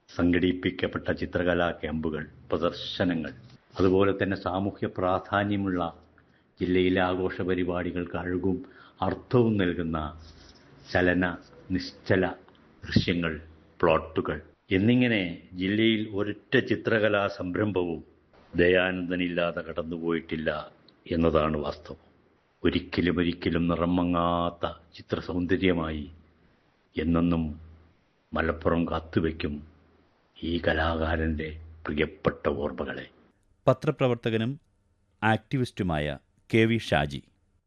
സംഘടിപ്പിക്കപ്പെട്ട ചിത്രകലാ ക്യാമ്പുകൾ പ്രദർശനങ്ങൾ അതുപോലെ തന്നെ സാമൂഹ്യ പ്രാധാന്യമുള്ള ജില്ലയിലെ ആഘോഷ പരിപാടികൾക്ക് അഴകും അർത്ഥവും നൽകുന്ന ചലന നിശ്ചല ദൃശ്യങ്ങൾ പ്ലോട്ടുകൾ എന്നിങ്ങനെ ജില്ലയിൽ ഒരൊറ്റ ചിത്രകലാ സംരംഭവും ദയാനന്ദനില്ലാതെ കടന്നുപോയിട്ടില്ല എന്നതാണ് വാസ്തവം ഒരിക്കലും ഒരിക്കലും നിറം മങ്ങാത്ത ചിത്രസൗന്ദര്യമായി എന്നെന്നും മലപ്പുറം കാത്തുവയ്ക്കും ഈ കലാകാരൻ്റെ പ്രിയപ്പെട്ട ഓർമ്മകളെ പത്രപ്രവർത്തകനും ആക്ടിവിസ്റ്റുമായ കെ വി ഷാജി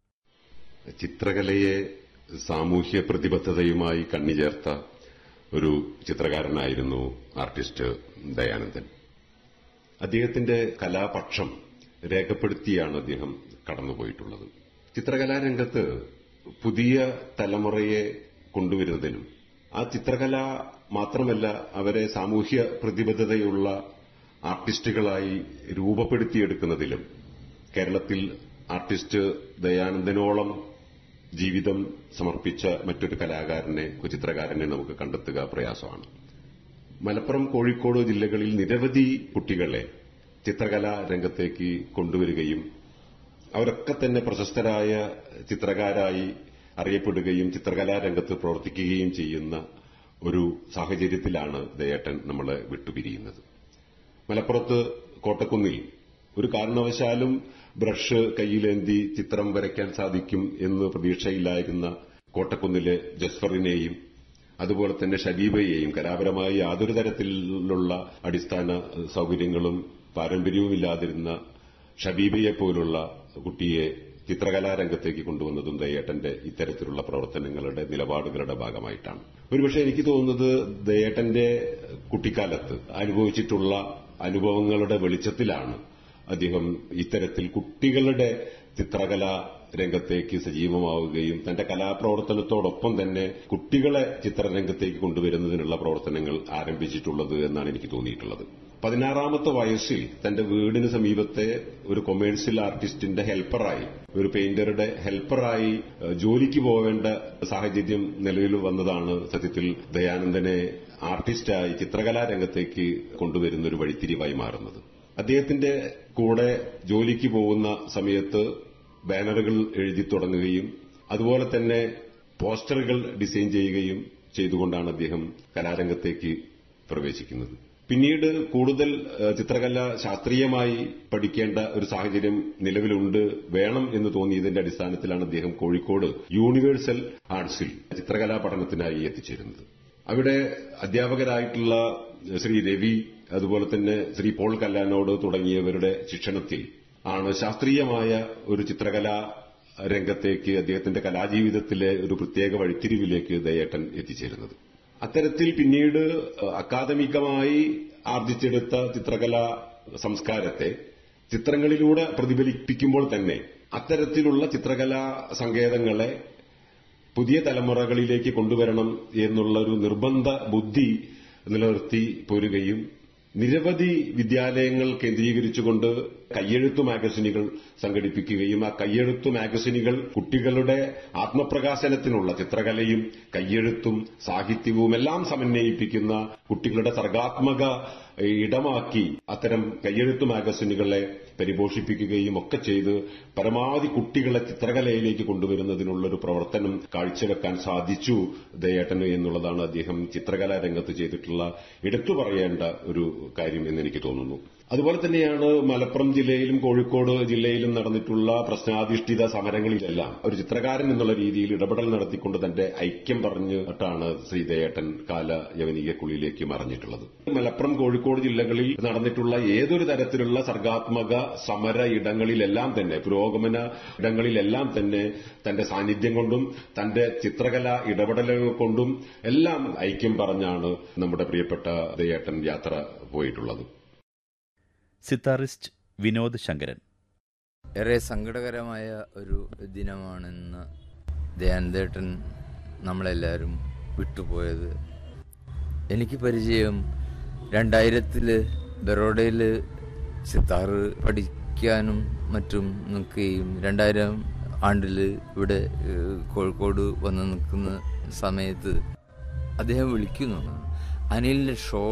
ചിത്രകലയെ സാമൂഹ്യ പ്രതിബദ്ധതയുമായി കണ്ണിചേർത്ത ഒരു ചിത്രകാരനായിരുന്നു ആർട്ടിസ്റ്റ് ദയാനന്ദൻ അദ്ദേഹത്തിന്റെ കലാപക്ഷം രേഖപ്പെടുത്തിയാണ് അദ്ദേഹം കടന്നുപോയിട്ടുള്ളത് ചിത്രകലാരംഗത്ത് പുതിയ തലമുറയെ കൊണ്ടുവരുന്നതിനും ആ ചിത്രകല മാത്രമല്ല അവരെ സാമൂഹ്യ പ്രതിബദ്ധതയുള്ള ആർട്ടിസ്റ്റുകളായി രൂപപ്പെടുത്തിയെടുക്കുന്നതിലും കേരളത്തിൽ ആർട്ടിസ്റ്റ് ദയാനന്ദനോളം ജീവിതം സമർപ്പിച്ച മറ്റൊരു കലാകാരനെ ചിത്രകാരനെ നമുക്ക് കണ്ടെത്തുക പ്രയാസമാണ് മലപ്പുറം കോഴിക്കോട് ജില്ലകളിൽ നിരവധി കുട്ടികളെ ചിത്രകലാ രംഗത്തേക്ക് കൊണ്ടുവരികയും അവരൊക്കെ തന്നെ പ്രശസ്തരായ ചിത്രകാരായി അറിയപ്പെടുകയും ചിത്രകലാ രംഗത്ത് പ്രവർത്തിക്കുകയും ചെയ്യുന്ന ഒരു സാഹചര്യത്തിലാണ് ദയേട്ടൻ നമ്മളെ വിട്ടുപിരിയുന്നത് മലപ്പുറത്ത് കോട്ടക്കുന്നിൽ ഒരു കാരണവശാലും ബ്രഷ് കയ്യിലേന്തി ചിത്രം വരയ്ക്കാൻ സാധിക്കും എന്ന് പ്രതീക്ഷയില്ലായിരുന്ന കോട്ടക്കുന്നിലെ ജസ്ഫറിനെയും അതുപോലെ തന്നെ ഷബീബയെയും കലാപരമായി യാതൊരു തരത്തിലുള്ള അടിസ്ഥാന സൌകര്യങ്ങളും പാരമ്പര്യവുമില്ലാതിരുന്ന ഷബീബയെ പോലുള്ള കുട്ടിയെ ചിത്രകലാ രംഗത്തേക്ക് കൊണ്ടുവന്നതും ദയേട്ടന്റെ ഇത്തരത്തിലുള്ള പ്രവർത്തനങ്ങളുടെ നിലപാടുകളുടെ ഭാഗമായിട്ടാണ് ഒരുപക്ഷെ എനിക്ക് തോന്നുന്നത് ദയേട്ടന്റെ കുട്ടിക്കാലത്ത് അനുഭവിച്ചിട്ടുള്ള അനുഭവങ്ങളുടെ വെളിച്ചത്തിലാണ് അദ്ദേഹം ഇത്തരത്തിൽ കുട്ടികളുടെ ചിത്രകലാ രംഗത്തേക്ക് സജീവമാവുകയും തന്റെ കലാപ്രവർത്തനത്തോടൊപ്പം തന്നെ കുട്ടികളെ ചിത്രരംഗത്തേക്ക് കൊണ്ടുവരുന്നതിനുള്ള പ്രവർത്തനങ്ങൾ ആരംഭിച്ചിട്ടുള്ളത് എന്നാണ് എനിക്ക് തോന്നിയിട്ടുള്ളത് പതിനാറാമത്തെ വയസ്സിൽ തന്റെ വീടിന് സമീപത്തെ ഒരു കൊമേഴ്സ്യൽ ആർട്ടിസ്റ്റിന്റെ ഹെൽപ്പറായി ഒരു പെയിന്ററുടെ ഹെൽപ്പറായി ജോലിക്ക് പോവേണ്ട സാഹചര്യം നിലവിൽ വന്നതാണ് സത്യത്തിൽ ദയാനന്ദനെ ആർട്ടിസ്റ്റായി ചിത്രകലാ രംഗത്തേക്ക് കൊണ്ടുവരുന്ന ഒരു വഴിത്തിരിവായി മാറുന്നത് അദ്ദേഹത്തിന്റെ കൂടെ ജോലിക്ക് പോകുന്ന സമയത്ത് ബാനറുകൾ എഴുതി തുടങ്ങുകയും അതുപോലെ തന്നെ പോസ്റ്ററുകൾ ഡിസൈൻ ചെയ്യുകയും ചെയ്തുകൊണ്ടാണ് അദ്ദേഹം കലാരംഗത്തേക്ക് പ്രവേശിക്കുന്നത് പിന്നീട് കൂടുതൽ ചിത്രകല ശാസ്ത്രീയമായി പഠിക്കേണ്ട ഒരു സാഹചര്യം നിലവിലുണ്ട് വേണം എന്ന് തോന്നിയതിന്റെ അടിസ്ഥാനത്തിലാണ് അദ്ദേഹം കോഴിക്കോട് യൂണിവേഴ്സൽ ആർട്സിൽ ചിത്രകലാ പഠനത്തിനായി എത്തിച്ചേരുന്നത് അവിടെ അധ്യാപകരായിട്ടുള്ള ശ്രീ രവി അതുപോലെ തന്നെ ശ്രീ പോൾ കല്ലാനോട് തുടങ്ങിയവരുടെ ശിക്ഷണത്തിൽ ആണ് ശാസ്ത്രീയമായ ഒരു ചിത്രകലാ രംഗത്തേക്ക് അദ്ദേഹത്തിന്റെ കലാജീവിതത്തിലെ ഒരു പ്രത്യേക വഴിത്തിരിവിലേക്ക് ദയേട്ടൻ എത്തിച്ചേരുന്നത് അത്തരത്തിൽ പിന്നീട് അക്കാദമികമായി ആർജിച്ചെടുത്ത ചിത്രകലാ സംസ്കാരത്തെ ചിത്രങ്ങളിലൂടെ പ്രതിഫലിപ്പിക്കുമ്പോൾ തന്നെ അത്തരത്തിലുള്ള ചിത്രകലാ സങ്കേതങ്ങളെ പുതിയ തലമുറകളിലേക്ക് കൊണ്ടുവരണം എന്നുള്ള ഒരു നിർബന്ധ ബുദ്ധി നിലനിർത്തി പോരുകയും നിരവധി വിദ്യാലയങ്ങൾ കേന്ദ്രീകരിച്ചുകൊണ്ട് കയ്യെഴുത്തു മാഗസിനുകൾ സംഘടിപ്പിക്കുകയും ആ കയ്യെഴുത്തു മാഗസിനുകൾ കുട്ടികളുടെ ആത്മപ്രകാശനത്തിനുള്ള ചിത്രകലയും കയ്യെഴുത്തും സാഹിത്യവും എല്ലാം സമന്വയിപ്പിക്കുന്ന കുട്ടികളുടെ സർഗാത്മക ഇടമാക്കി അത്തരം കയ്യെഴുത്തു മാഗസിനുകളെ പരിപോഷിപ്പിക്കുകയും ഒക്കെ ചെയ്ത് പരമാവധി കുട്ടികളെ ചിത്രകലയിലേക്ക് കൊണ്ടുവരുന്നതിനുള്ള ഒരു പ്രവർത്തനം കാഴ്ചവെക്കാൻ സാധിച്ചു ദയേട്ടന് എന്നുള്ളതാണ് അദ്ദേഹം ചിത്രകലാ രംഗത്ത് ചെയ്തിട്ടുള്ള എടുത്തു പറയേണ്ട ഒരു കാര്യം എന്ന് എനിക്ക് തോന്നുന്നു അതുപോലെ തന്നെയാണ് മലപ്പുറം ജില്ലയിലും കോഴിക്കോട് ജില്ലയിലും നടന്നിട്ടുള്ള പ്രശ്നാധിഷ്ഠിത സമരങ്ങളിലെല്ലാം ഒരു ചിത്രകാരൻ എന്നുള്ള രീതിയിൽ ഇടപെടൽ നടത്തിക്കൊണ്ട് തന്റെ ഐക്യം പറഞ്ഞിട്ടാണ് ശ്രീദേയേട്ടൻ കാല യവനികക്കുള്ളിലേക്ക് മറഞ്ഞിട്ടുള്ളത് മലപ്പുറം കോഴിക്കോട് ജില്ലകളിൽ നടന്നിട്ടുള്ള ഏതൊരു തരത്തിലുള്ള സർഗാത്മക സമര ഇടങ്ങളിലെല്ലാം തന്നെ പുരോഗമന ഇടങ്ങളിലെല്ലാം തന്നെ തന്റെ സാന്നിധ്യം കൊണ്ടും തന്റെ ചിത്രകല ഇടപെടലുകൾ കൊണ്ടും എല്ലാം ഐക്യം പറഞ്ഞാണ് നമ്മുടെ പ്രിയപ്പെട്ട ദയേട്ടൻ യാത്ര പോയിട്ടുള്ളത് സിത്താറിസ്റ്റ് വിനോദ് ശങ്കരൻ ഏറെ സങ്കടകരമായ ഒരു ദിനമാണെന്ന് ദയാനന്ദേട്ടൻ നമ്മളെല്ലാവരും വിട്ടുപോയത് എനിക്ക് പരിചയം രണ്ടായിരത്തിൽ ബറോഡയിൽ സിത്താറ് പഠിക്കാനും മറ്റും നിൽക്കുകയും രണ്ടായിരം ആണ്ടിൽ ഇവിടെ ഏഹ്, കോഴിക്കോട് വന്ന് നിൽക്കുന്ന സമയത്ത് അദ്ദേഹം വിളിക്കുന്നു അനിലിൻ്റെ ഷോ